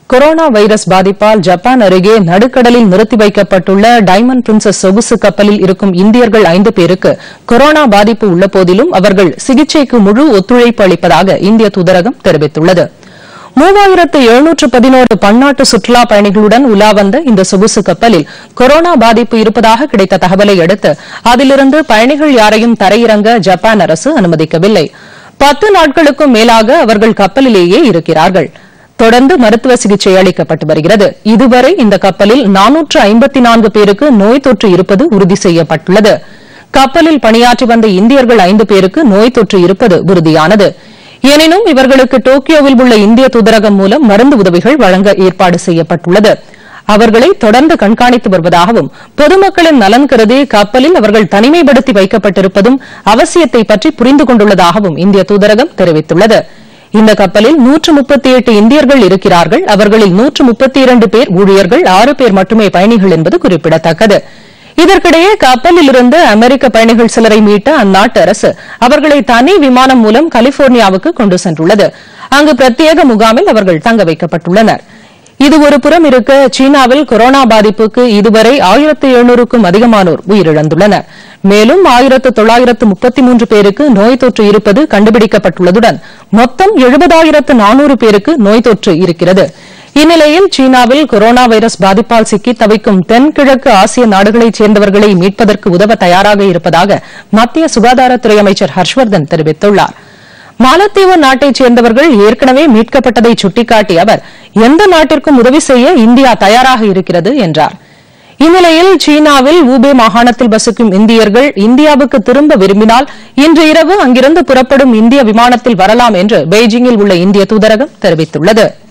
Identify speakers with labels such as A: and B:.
A: corona virus பாதிப்பால் Japan அருகே நடுக்கடலில் நிறுத்தி வைக்கப்பட்டுள்ள டைமண்ட் பிரின்சஸ் சொகுசு கப்பலில் இருக்கும் இந்தியர்கள் ஐந்து பேருக்கு கொரோனா பாதிப்பு உள்ள போதிலும் அவர்கள் சிகிச்சைக்கு முழு ஒத்துழைப்பு அளிப்பதாக இந்திய தூதரகம் தெரிவித்துள்ளது மூவாயிரத்து எழுநூற்று பதினோரு பன்னாட்டு சுற்றுலா பயணிகளுடன் உலா வந்த இந்த சொகுசு கப்பலில் கொரோனா பாதிப்பு இருப்பதாக கிடைத்த தகவலை அடுத்து அதிலிருந்து பயணிகள் யாரையும் தரையிறங்க ஜப்பான் அரசு அனுமதிக்கவில்லை பத்து நாட்களுக்கும் மேலாக அவர்கள் கப்பலிலேயே இருக்கிறார்கள் தொடர்ந்து மருத்துவ சிகிச்சை அளிக்கப்பட்டு வருகிறது இதுவரை இந்த கப்பலில் நானூற்று ஐம்பத்தி நான்கு பேருக்கு நோய் தொற்று இருப்பது உறுதி செய்யப்பட்டுள்ளது கப்பலில் பணியாற்றி வந்த இந்தியர்கள் ஐந்து பேருக்கு நோய் தொற்று இருப்பது உறுதியானது எனினும் இவர்களுக்கு டோக்கியோவில் உள்ள இந்திய தூதரகம் மூலம் மருந்து உதவிகள் வழங்க ஏற்பாடு செய்யப்பட்டுள்ளது அவர்களை தொடர்ந்து கண்காணித்து வருவதாகவும் பொதுமக்களின் நலன் கருதி கப்பலில் அவர்கள் தனிமைப்படுத்தி வைக்கப்பட்டிருப்பதும் அவசியத்தை பற்றி புரிந்து கொண்டுள்ளதாகவும் இந்திய தூதரகம் தெரிவித்துள்ளது இந்த கப்பலில் நூற்று முப்பத்தி எட்டு இந்தியர்கள் இருக்கிறார்கள் அவர்களில் நூற்று முப்பத்தி இரண்டு பேர் ஊழியர்கள் ஆறு பேர் மட்டுமே பயணிகள் என்பது குறிப்பிடத்தக்கது இதற்கிடையே கப்பலில் இருந்து அமெரிக்க பயணிகள் சிலரை மீட்ட அந்நாட்டு அரசு அவர்களை தனி விமானம் மூலம் கலிபோர்னியாவுக்கு கொண்டு சென்றுள்ளது அங்கு பிரத்யேக முகாமில் அவர்கள் தங்க வைக்கப்பட்டுள்ளனர் இது ஒரு புறம் இருக்க சீனாவில் கொரோனா பாதிப்புக்கு இதுவரை ஆயிரத்து எழுநூறுக்கும் அதிகமானோர் உயிரிழந்துள்ளனர் மேலும் ஆயிரத்து தொள்ளாயிரத்து முப்பத்தி மூன்று பேருக்கு நோய் தொற்று இருப்பது கண்டுபிடிக்கப்பட்டுள்ளதுடன் மொத்தம் எழுபதாயிரத்து நானூறு பேருக்கு நோய் தொற்று இருக்கிறது இந்நிலையில் சீனாவில் கொரோனா வைரஸ் பாதிப்பால் சிக்கி தவிக்கும் தென்கிழக்கு ஆசிய நாடுகளைச் சேர்ந்தவர்களை மீட்பதற்கு உதவ தயாராக இருப்பதாக மத்திய சுகாதாரத்துறை அமைச்சர் ஹர்ஷ்வர்தன் தெரிவித்துள்ளார் மாலத்தீவு நாட்டைச் சேர்ந்தவர்கள் ஏற்கனவே மீட்கப்பட்டதை சுட்டிக்காட்டிய அவர் எந்த நாட்டிற்கும் உதவி செய்ய இந்தியா தயாராக இருக்கிறது என்றார் இந்நிலையில் சீனாவில் ஊபே மாகாணத்தில் வசிக்கும் இந்தியர்கள் இந்தியாவுக்கு திரும்ப விரும்பினால் இன்று இரவு அங்கிருந்து புறப்படும் இந்திய விமானத்தில் வரலாம் என்று பெய்ஜிங்கில் உள்ள இந்திய தூதரகம் தெரிவித்துள்ளது